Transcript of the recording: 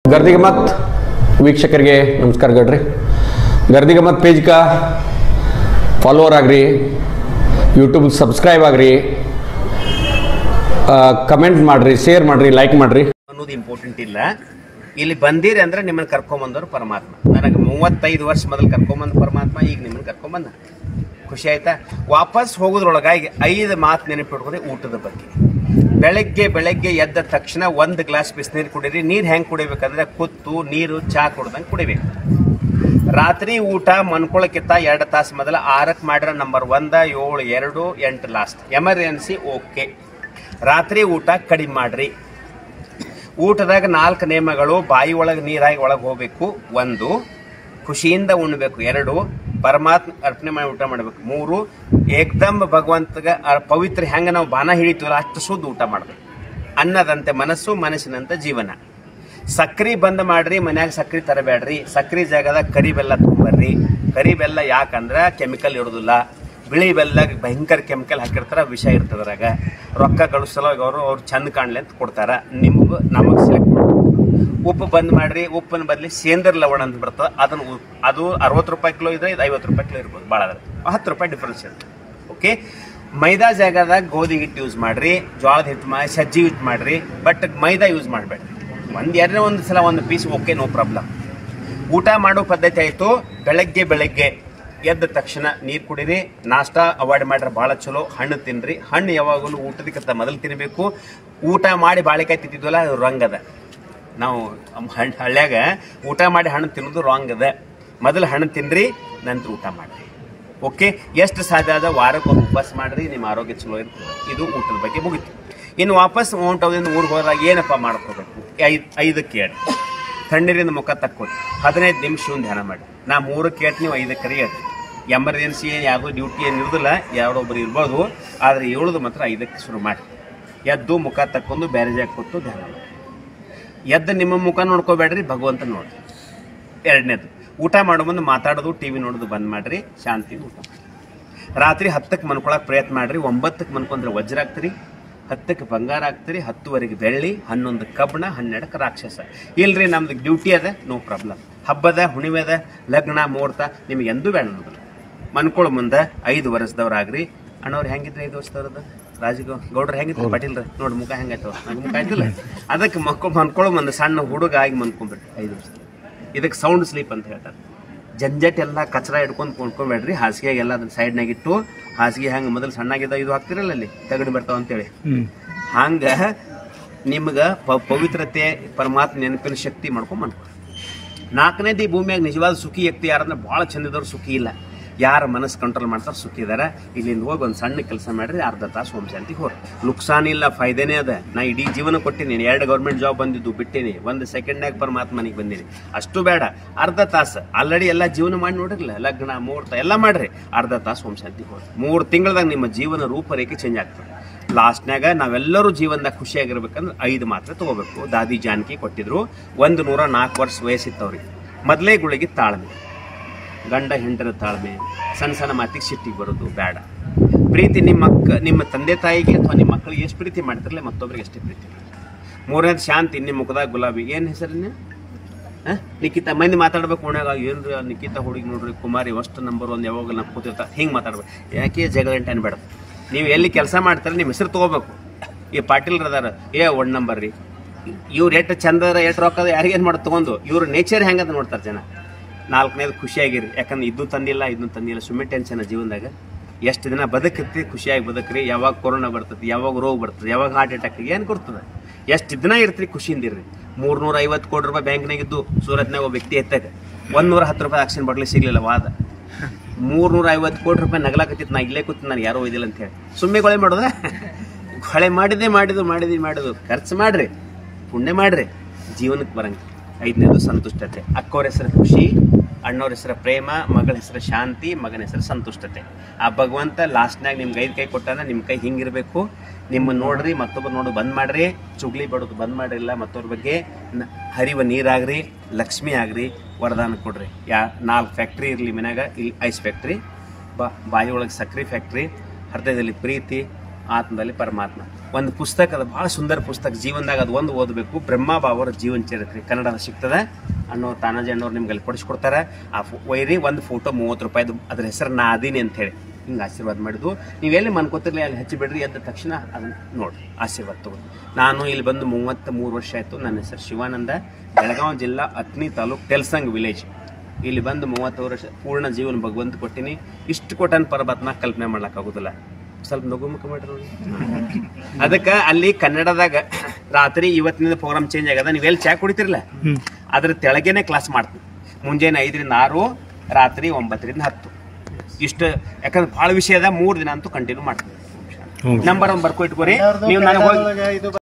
ಗರ್ದಿಗಮತ್ ವೀಕ್ಷಕರಿಗೆ ನಮಸ್ಕಾರ ಗಡ್ರಿ ಗರ್ದಿಗಮತ್ ಪೇಜ್ಗ ಫಾಲೋವರ್ ಆಗ್ರಿ ಯೂಟ್ಯೂಬ್ ಸಬ್ಸ್ಕ್ರೈಬ್ ಆಗ್ರಿ ಕಮೆಂಟ್ ಮಾಡ್ರಿ ಶೇರ್ ಮಾಡ್ರಿ ಲೈಕ್ ಮಾಡ್ರಿ ಅನ್ನೋದು ಇಂಪಾರ್ಟೆಂಟ್ ಇಲ್ಲ ಇಲ್ಲಿ ಬಂದಿರಿ ಅಂದ್ರೆ ನಿಮ್ಮನ್ನ ಕರ್ಕೊಂಬಂದವ್ರು ಪರಮಾತ್ಮ ನನಗೆ ಮೂವತ್ತೈದು ವರ್ಷ ಮೊದಲು ಕರ್ಕೊಂಬಂದ ಪರಮಾತ್ಮ ಈಗ ನಿಮ್ಮನ್ನ ಕರ್ಕೊಂಬಂದ ಖುಷಿ ಆಯ್ತಾ ವಾಪಸ್ ಹೋಗೋದ್ರೊಳಗಾಗಿ ಐದು ಮಾತು ನೆನಪಿಟ್ಕೊಂಡ್ರೆ ಊಟದ ಬಗ್ಗೆ ಬೆಳಗ್ಗೆ ಬೆಳಗ್ಗೆ ಎದ್ದ ತಕ್ಷಣ ಒಂದು ಗ್ಲಾಸ್ ಬಿಸಿನೀರು ಕುಡೀರಿ ನೀರು ಹೆಂಗೆ ಕುಡಿಬೇಕಂದ್ರೆ ಕುತ್ತು ನೀರು ಚಹಾ ಕುಡ್ದಂಗೆ ಕುಡಿಬೇಕು ರಾತ್ರಿ ಊಟ ಮನ್ಕೊಳಕ್ಕಿಂತ ಎರಡು ತಾಸು ಮೊದಲ ಆರಕ್ಕೆ ಮಾಡಿರೋ ನಂಬರ್ ಒಂದ ಏಳು ಎರಡು ಎಂಟು ಲಾಸ್ಟ್ ಎಮರ್ಜೆನ್ಸಿ ಓಕೆ ರಾತ್ರಿ ಊಟ ಕಡಿಮೆ ಮಾಡ್ರಿ ಊಟದಾಗ ನಾಲ್ಕು ನಿಯಮಗಳು ಬಾಯಿ ಒಳಗೆ ನೀರಾಗಿ ಒಳಗೆ ಹೋಗ್ಬೇಕು ಒಂದು ಖುಷಿಯಿಂದ ಉಣ್ಬೇಕು ಎರಡು ಪರಮಾತ್ಮ ಅರ್ಪಣೆ ಮಾಡಿ ಊಟ ಮಾಡಬೇಕು ಮೂರು ಏಕ್ದಮ್ ಭಗವಂತಗ ಅ- ಪವಿತ್ರ ಹೆಂಗೆ ನಾವು ಬಾನ ಹಿಡಿತೀವಲ್ಲ ಅಷ್ಟು ಶುದ್ಧ ಊಟ ಮಾಡಬೇಕು ಅನ್ನದಂತೆ ಮನಸ್ಸು ಮನಸ್ಸಿನಂತೆ ಜೀವನ ಸಕ್ರಿ ಬಂದ್ ಮಾಡ್ರಿ ಮನ್ಯಾಗ ಸಕ್ರಿ ತರಬೇಡ್ರಿ ಸಕ್ರಿ ಜಾಗದಾಗ ಕರಿ ಬೆಲ್ಲ ತೊಗೊಂಬರ್ರಿ ಕರಿ ಬೆಲ್ಲ ಯಾಕಂದ್ರ ಕೆಮಿಕಲ್ ಇರೋದಿಲ್ಲ ಬಿಳಿ ಬೆಲ್ಲ ಭಯಂಕರ ಕೆಮಿಕಲ್ ಹಾಕಿರ್ತಾರ ವಿಷ ಇರ್ತದ್ರಾಗ ರೊಕ್ಕ ಗಳಿಸಲೋಗಿ ಅವರು ಅವ್ರು ಚಂದ ಕಾಣ್ಲಿ ಅಂತ ಕೊಡ್ತಾರ ನಿಮ್ಗೆ ನಮಗೆ ಸೆಲೆಕ್ಟ್ ಉಪ್ಪು ಬಂದ್ ಮಾಡ್ರಿ ಉಪ್ಪಿನ ಬದಲಿ ಸೇಂದ್ರ ಲವಣ ಅಂತ ಬರ್ತದೆ ಅದನ್ನ ಉ- ಅದು ಅರವತ್ತು ರೂಪಾಯಿ ಕಿಲೋ ಇದ್ರೆ ಇದು ಐವತ್ತು ರೂಪಾಯಿ ಕಿಲೋ ಇರ್ಬೋದು ಭಾಳ ಅದ್ರ ಹತ್ತು ರೂಪಾಯಿ ಡಿಫ್ರೆನ್ಸ್ ಇರುತ್ತೆ ಓಕೆ ಮೈದಾ ಜಾಗದಾಗ ಗೋಧಿ ಹಿಟ್ಟು ಯೂಸ್ ಮಾಡ್ರಿ ಜೋಳದ ಹಿಟ್ಟು ಮಾಡಿ ಸಜ್ಜಿ ಹಿಟ್ಟು ಮಾಡ್ರಿ ಬಟ್ ಮೈದಾ ಯೂಸ್ ಮಾಡಬೇಡ್ರಿ ಒಂದು ಎರಡನೇ ಒಂದು ಸಲ ಒಂದು ಪೀಸ್ ಓಕೆ ನೋ ಪ್ರಾಬ್ಲಮ್ ಊಟ ಮಾಡೋ ಪದ್ಧತಿ ಆಯಿತು ಬೆಳಗ್ಗೆ ಬೆಳಗ್ಗೆ ಎದ್ದ ತಕ್ಷಣ ನೀರು ಕುಡೀರಿ ನಾಷ್ಟಾ ಅವಾಯ್ಡ್ ಮಾಡ್ರೆ ಭಾಳ ಚಲೋ ಹಣ್ಣು ತಿನ್ರಿ ಹಣ್ಣು ಯಾವಾಗಲೂ ಊಟದಕ್ಕಿಂತ ಮೊದಲು ತಿನ್ನಬೇಕು ಊಟ ಮಾಡಿ ಬಾಳೆಕಾಯಿ ತಿಂತಿದ್ವಲ್ಲ ಅದು ರಂಗ್ ಅದ ನಾವು ಹಣ್ಣು ಹಳ್ಳ್ಯಾಗ ಊಟ ಮಾಡಿ ಹಣ್ಣು ತಿನ್ನೋದು ರಾಂಗ್ ಅದ ಮೊದಲು ಹಣ್ಣು ತಿನ್ರಿ ನಂತರ ಊಟ ಮಾಡಿರಿ ಓಕೆ ಎಷ್ಟು ಸಾಧ್ಯ ಆದ ವಾರಕ್ಕೆ ಒಂದು ಉಪವಾಸ ಮಾಡ್ರಿ ನಿಮ್ಮ ಆರೋಗ್ಯ ಚಲೋ ಇರ್ತದೆ ಇದು ಊಟದ ಬಗ್ಗೆ ಮುಗಿತು ಇನ್ನು ವಾಪಸ್ ಮೌಂಟ್ ಅವದಿಂದ ಊರಿಗೆ ಹೋದಾಗ ಏನಪ್ಪ ಮಾಡ್ಕೋಬೇಕು ಐದು ಐದಕ್ಕೆ ಹೇಳಿ ತಣ್ಣೀರಿಂದ ಮುಖ ತಕ್ಕೋರಿ ಹದಿನೈದು ನಿಮಿಷ ಒಂದು ಧ್ಯಾನ ಮಾಡಿ ನಾ ಮೂರಕ್ಕೆ ಹೇಳ್ತೀನಿ ನೀವು ಐದಕ್ಕೆ ಕರಿ ಹೇಳ್ತೀನಿ ಎಮರ್ಜೆನ್ಸಿ ಏನು ಯಾವುದೋ ಡ್ಯೂಟಿ ಏನು ಇರೋದಿಲ್ಲ ಯಾರೊಬ್ಬರು ಇರ್ಬೋದು ಆದರೆ ಏಳದು ಮಾತ್ರ ಐದಕ್ಕೆ ಶುರು ಮಾಡಿ ಎದ್ದು ಮುಖ ತಕ್ಕೊಂಡು ಬೇರೆ ಜಾಗ ಕೊಟ್ಟು ಧ್ಯಾನ ಮಾಡಿ ಎದ್ದು ನಿಮ್ಮ ಮುಖ ನೋಡ್ಕೋಬೇಡ್ರಿ ಭಗವಂತ ನೋಡ್ರಿ ಎರಡನೇದು ಊಟ ಮಾಡೋ ಮುಂದೆ ಮಾತಾಡೋದು ಟಿ ವಿ ನೋಡೋದು ಬಂದ್ ಮಾಡ್ರಿ ಶಾಂತಿ ಊಟ ಮಾಡಿ ರಾತ್ರಿ ಹತ್ತಕ್ಕೆ ಮನ್ಕೊಳಕ್ಕೆ ಪ್ರಯತ್ನ ಮಾಡ್ರಿ ಒಂಬತ್ತಕ್ಕೆ ಮನ್ಕೊಂಡ್ರೆ ವಜ್ರ ಆಗ್ತೀರಿ ಹತ್ತಕ್ಕೆ ಬಂಗಾರ ಆಗ್ತೀರಿ ಹತ್ತುವರೆಗೆ ಬೆಳ್ಳಿ ಹನ್ನೊಂದು ಕಬ್ಬಣ ಹನ್ನೆರಡಕ್ಕೆ ರಾಕ್ಷಸ ಇಲ್ರಿ ನಮ್ದು ಡ್ಯೂಟಿ ಅದ ನೋ ಪ್ರಾಬ್ಲಮ್ ಹಬ್ಬದ ಹುಣಿಮೆ ಅದ ಲಗ್ನ ಮುಹೂರ್ತ ನಿಮ್ಗೆ ಎಂದೂ ಬೇಡ ಅನ್ನೋದಿಲ್ಲ ಮನ್ಕೊಳ್ಳೋ ಮುಂದೆ ಐದು ವರ್ಷದವ್ರಾಗ್ರಿ ಅಣ್ಣವ್ರು ಹೆಂಗಿದ್ರಿ ಐದು ವರ್ಷದವ್ರದ್ದು ರಾಜಗೌ ಗೌಡ್ರು ಹೆಂಗಿದ್ರು ಪಾಟೀಲ್ರ ನೋಡಿ ಮುಖ ಹೆಂಗಾಯ್ತು ನಂಗೆ ಮುಖ ಆಯ್ತಿಲ್ಲ ಅದಕ್ಕೆ ಮಕ್ಕಳು ಮನ್ಕೊಳ್ಳೋ ಮುಂದೆ ಸಣ್ಣ ಹುಡುಗ ಆಗಿ ಮನ್ಕೊಂಡ್ಬಿಟ್ರಿ ಐದು ವರ್ಷ ಇದಕ್ಕೆ ಸೌಂಡ್ ಸ್ಲೀಪ್ ಅಂತ ಹೇಳ್ತಾರೆ ಜಂಜಟ್ ಎಲ್ಲ ಕಚರ ಹಿಡ್ಕೊಂಡು ಕೊಂಡ್ಕೊಬೇಡ್ರಿ ಹಾಸಿಗೆಗೆ ಎಲ್ಲ ಅದನ್ನ ಸೈಡ್ನಾಗ ಇಟ್ಟು ಹಾಸಿಗೆ ಹೆಂಗೆ ಮೊದಲು ಸಣ್ಣಾಗಿದ್ದ ಇದು ಹಾಕ್ತಿರಲ್ಲ ಅಲ್ಲಿ ತಗಡು ಬರ್ತಾವ ಅಂತೇಳಿ ಹಂಗ ನಿಮ್ಗೆ ಪ ಪವಿತ್ರತೆ ಪರಮಾತ್ಮ ನೆನಪಿನ ಶಕ್ತಿ ಮಾಡ್ಕೊಂಡ್ ಮಾಡ್ಕೊ ನಾಲ್ಕನೇದು ಈ ಭೂಮಿಯಾಗ ನಿಜವಾದ ಸುಖಿ ವ್ಯಕ್ತಿ ಯಾರಂದ್ರೆ ಭಾಳ ಚಂದಿದವ್ರು ಸುಖಿ ಇಲ್ಲ ಯಾರ ಮನಸ್ಸು ಕಂಟ್ರೋಲ್ ಮಾಡ್ತಾರೆ ಸುಖಿ ಇದಾರೆ ಇಲ್ಲಿಂದ ಹೋಗಿ ಒಂದು ಸಣ್ಣ ಕೆಲಸ ಮಾಡ್ರಿ ಅರ್ಧ ತಾಸು ಹೋಮ್ ಶಾಂತಿಗೆ ಹೋರಿ ನುಕ್ಸಾನ್ ಇಲ್ಲ ಫಾಯ್ದೆನೇ ಅದ ನಾ ಇಡೀ ಜೀವನ ಕೊಟ್ಟಿನಿ ಎರಡು ಗೌರ್ಮೆಂಟ್ ಜಾಬ್ ಬಂದಿದ್ದು ಬಿಟ್ಟೀನಿ ಒಂದು ಸೆಕೆಂಡ್ನಾಗ ಪರಮಾತ್ಮನಿಗೆ ಬಂದೀನಿ ಅಷ್ಟು ಬೇಡ ಅರ್ಧ ತಾಸು ಆಲ್ರೆಡಿ ಎಲ್ಲ ಜೀವನ ಮಾಡಿ ನೋಡಿರಲ್ಲ ಲಗ್ನ ಮುಹೂರ್ತ ಎಲ್ಲ ಮಾಡ್ರಿ ಅರ್ಧ ತಾಸು ಹೋಮ್ ಶಾಂತಿಗೆ ಹೋರಿ ಮೂರು ತಿಂಗಳದಾಗ ನಿಮ್ಮ ಜೀವನ ರೂಪರೇಖೆ ಚೇಂಜ್ ಆಗ್ತದೆ ಲಾಸ್ಟ್ನಾಗ ನಾವೆಲ್ಲರೂ ಜೀವನದಾಗ ಖುಷಿಯಾಗಿರ್ಬೇಕಂದ್ರೆ ಐದು ಮಾತ್ರೆ ತಗೋಬೇಕು ದಾದಿ ಜಾನಕಿ ಕೊಟ್ಟಿದ್ರು ಒಂದು ನೂರ ನಾಲ್ಕು ವರ್ಷ ವಯಸ್ಸಿತ್ತವ್ರಿಗೆ ಮೊದಲೇ ಗುಳಿಗೆ ತಾಳ್ಮೆ ಗಂಡ ಹೆಂಡರ ತಾಳ್ಮೆ ಸಣ್ಣ ಸಣ್ಣ ಮಾತಿಗೆ ಸಿಟ್ಟಿಗೆ ಬರೋದು ಬೇಡ ಪ್ರೀತಿ ನಿಮ್ಮ ಮಕ್ಕ ನಿಮ್ಮ ತಂದೆ ತಾಯಿಗೆ ಅಥವಾ ನಿಮ್ಮ ಮಕ್ಕಳಿಗೆ ಎಷ್ಟು ಪ್ರೀತಿ ಮಾಡ್ತಿರಲ್ಲ ಮತ್ತೊಬ್ಬರಿಗೆ ಅಷ್ಟೇ ಪ್ರೀತಿ ಮಾಡಿ ಮೂರನೇದು ಶಾಂತಿ ನಿಮ್ಮ ಮುಖದಾಗ ಗುಲಾಬಿ ಏನು ಹೆಸರಿನ ನಿಖಿತ ಮಂದಿ ಮಾತಾಡ್ಬೇಕು ಓಣ್ಯಾಗ ಏನ್ರಿ ಆ ನಿಖಿತ ಹುಡುಗಿ ನೋಡ್ರಿ ಕುಮಾರಿ ಅಷ್ಟು ನಂಬರ್ ಒಂದು ಯಾವಾಗ ನಾವು ಕೂತಿರ್ತಾರೆ ಹಿಂಗೆ ಮಾತಾಡ್ಬೇಕು ಯಾಕೆ ಜಗಳ ಗಂಟೆ ಅನ್ಬೇಡ ನೀವು ಎಲ್ಲಿ ಕೆಲಸ ಮಾಡ್ತಾರೆ ನಿಮ್ಮ ಹೆಸರು ತೊಗೋಬೇಕು ಈ ಪಾಟೀಲ್ ಅದಾರ ಏ ಒನ್ ನಂಬರ್ ರೀ ಇವ್ರು ಎಷ್ಟು ಚಂದರ ಎಷ್ಟು ರೊಕ್ಕ ಯಾರಿಗೇನು ಮಾಡಿ ತೊಗೊಂಡು ಇವ್ರ ನೇಚರ್ ಹೆಂಗದ ನೋಡ್ತಾರೆ ಜನ ನಾಲ್ಕನೇದು ಖುಷಿಯಾಗಿರಿ ಯಾಕಂದ್ರೆ ಇದು ತಂದಿಲ್ಲ ಇದನ್ನು ತಂದಿಲ್ಲ ಸುಮ್ಮನೆ ಟೆನ್ಷನ್ ಜೀವನದಾಗ ಎಷ್ಟು ದಿನ ಬದುಕತ್ತಿ ಖುಷಿಯಾಗಿ ಬದುಕ್ರಿ ಯಾವಾಗ ಕೊರೋನಾ ಬರ್ತದೆ ಯಾವಾಗ ರೋಗ ಬರ್ತದೆ ಯಾವಾಗ ಹಾರ್ಟ್ ಅಟ್ಯಾಕ್ ಏನು ಕೊಡ್ತದೆ ಎಷ್ಟು ದಿನ ಇರ್ತೀರಿ ಖುಷಿಯಿಂದ ಇರ್ರಿ ಮೂರ್ನೂರ ಐವತ್ತು ಕೋಟಿ ರೂಪಾಯಿ ಬ್ಯಾಂಕ್ನಾಗ ಇದ್ದು ಸೂರತ್ನಾಗ ಒಬ್ಬ ವ್ಯಕ್ತಿ ಎತ್ತಾಗ ಒಂದೂರ ಹತ್ತು ರೂಪಾಯಿ ಆಕ್ಸಿಜನ್ ಬಾಟ್ಲಿ ಸಿಗ್ಲಿಲ್ಲ ವಾದ ಮೂರ್ನೂರ ಐವತ್ತು ಕೋಟಿ ರೂಪಾಯಿ ನಗಲಾಕತ್ತಿತ್ತು ನಾ ಇಲ್ಲೇ ಕೂತು ನಾನು ಯಾರೋ ಒಯ್ದಿಲ್ಲ ಅಂತ ಹೇಳಿ ಸುಮ್ಮನೆ ಕೊಳೆ ಮಾಡೋದ ಕೊಳೆ ಮಾಡಿದೆ ಮಾಡಿದ್ದು ಮಾಡಿದ್ವಿ ಮಾಡಿದ್ದು ಖರ್ಚು ಮಾಡ್ರಿ ಪುಣ್ಯ ಮಾಡ್ರಿ ಜೀವನಕ್ಕೆ ಬರಂಗ ಐದನೇದು ಸಂತುಷ್ಟತೆ ಅಕ್ಕವ್ರ ಹೆಸರು ಖುಷಿ ಅಣ್ಣವ್ರ ಹೆಸರು ಪ್ರೇಮ ಮಗಳ ಹೆಸರು ಶಾಂತಿ ಮಗನ ಹೆಸರು ಸಂತುಷ್ಟತೆ ಆ ಭಗವಂತ ಲಾಸ್ಟ್ನಾಗ ನಿಮ್ಗೆ ಐದು ಕೈ ಕೊಟ್ಟಾನ ನಿಮ್ಮ ಕೈ ಹಿಂಗಿರ್ಬೇಕು ನಿಮ್ಮನ್ನ ನೋಡ್ರಿ ಮತ್ತೊಬ್ಬರು ನೋಡು ಬಂದ್ ಮಾಡ್ರಿ ಚುಗ್ಲಿ ಬಡೋದು ಬಂದ್ ಮಾಡಿಲ್ಲ ಮತ್ತವ್ರ ಬಗ್ಗೆ ನ- ಹರಿವ ನೀರಾಗ್ರಿ ಲಕ್ಷ್ಮಿ ಆಗ್ರಿ ವರದಾನ ಕೊಡ್ರಿ ಯಾ ನಾಲ್ಕು ಫ್ಯಾಕ್ಟ್ರಿ ಇರಲಿ ಮನ್ಯಾಗ ಇಲ್ಲಿ ಐಸ್ ಫ್ಯಾಕ್ಟ್ರಿ ಬಾ ಬಾಯಿ ಒಳಗೆ ಸಕ್ರೆ ಫ್ಯಾಕ್ಟ್ರಿ ಹೃದಯದಲ್ಲಿ ಪ್ರೀತಿ ಆತ್ಮದಲ್ಲಿ ಪರಮಾತ್ಮ ಒಂದು ಪುಸ್ತಕ ಅದು ಭಾಳ ಸುಂದರ ಪುಸ್ತಕ ಜೀವನದಾಗ ಅದು ಒಂದು ಓದಬೇಕು ಬ್ರಹ್ಮ ಬಾವರ ಜೀವನ ಚರಿತ್ರೆ ಕನ್ನಡದ ಸಿಗ್ತದೆ ಅನ್ನೋ ತಾನಾಜಿ ಅಣ್ಣವ್ರು ನಿಮ್ಗೆ ಅಲ್ಲಿ ಕೊಡಿಸ್ಕೊಡ್ತಾರೆ ಆ ಫೋ ಒಯ್ರಿ ಒಂದು ಫೋಟೋ ಮೂವತ್ತು ರೂಪಾಯಿದು ಅದ್ರ ಹೆಸರು ನಾ ಅದೀನಿ ಅಂತ ಹೇಳಿ ಹಿಂಗೆ ಆಶೀರ್ವಾದ ಮಾಡಿದ್ದು ನೀವೆಲ್ಲಿ ಮನ್ಕೋತಿರ್ಲಿ ಅಲ್ಲಿ ಹಚ್ಚಿ ಬಿಡ್ರಿ ಎದ್ದ ತಕ್ಷಣ ಅದನ್ನ ನೋಡಿ ಆಶೀರ್ವಾದ ತಗೊಳ್ಳಿ ನಾನು ಇಲ್ಲಿ ಬಂದು ಮೂವತ್ತ ಮೂರು ವರ್ಷ ಆಯಿತು ನನ್ನ ಹೆಸರು ಶಿವಾನಂದ ಬೆಳಗಾವಿ ಜಿಲ್ಲಾ ಅತ್ನಿ ತಾಲೂಕ್ ತೆಲ್ಸಂಗ್ ವಿಲೇಜ್ ಇಲ್ಲಿ ಬಂದು ಮೂವತ್ತು ವರ್ಷ ಪೂರ್ಣ ಜೀವನ ಭಗವಂತ ಕೊಟ್ಟಿನಿ ಇಷ್ಟು ಕೊಟ್ಟನ್ ಪರಮಾತ್ಮ ಕಲ್ಪನೆ ಮಾಡ್ಲಕ್ ಆಗುದಿಲ್ಲ ಸ್ವಲ್ಪ ನಗುಮುಖ ಮಾಡ್ರಿ ನೋಡಿ. ಅದಕ್ಕೆ ಅಲ್ಲಿ ಕನ್ನಡದಾಗ ರಾತ್ರಿ ಇವತ್ತಿನ ಪ್ರೋಗ್ರಾಮ್ ಚೇಂಜ್ ಆಗ್ಯದ ನೀವು ಎಲ್ಲಿ ಚಾ ಕುಡಿತಿರಲ್ಲ ಅದ್ರ ತೆಳಗೇನೆ ಕ್ಲಾಸ್ ಮಾಡ್ತೀವಿ ಮುಂಜಾನೆ ಐದರಿಂದ ಆರು ರಾತ್ರಿ ಒಂಬತ್ತರಿಂದ ಹತ್ತು ಇಷ್ಟು ಯಾಕಂದ್ರೆ ಭಾಳ ವಿಷಯ ಅದ ಮೂರು ದಿನ ಅಂತೂ ಕಂಟಿನ್ಯೂ ಮಾಡ್ತೀವಿ ನಂಬರ್ ಒಂದು ಬರ್ಕೊ ಇಟ್ಕೋರಿ ನೀವು ನನಗೆ ಹೋಗಿ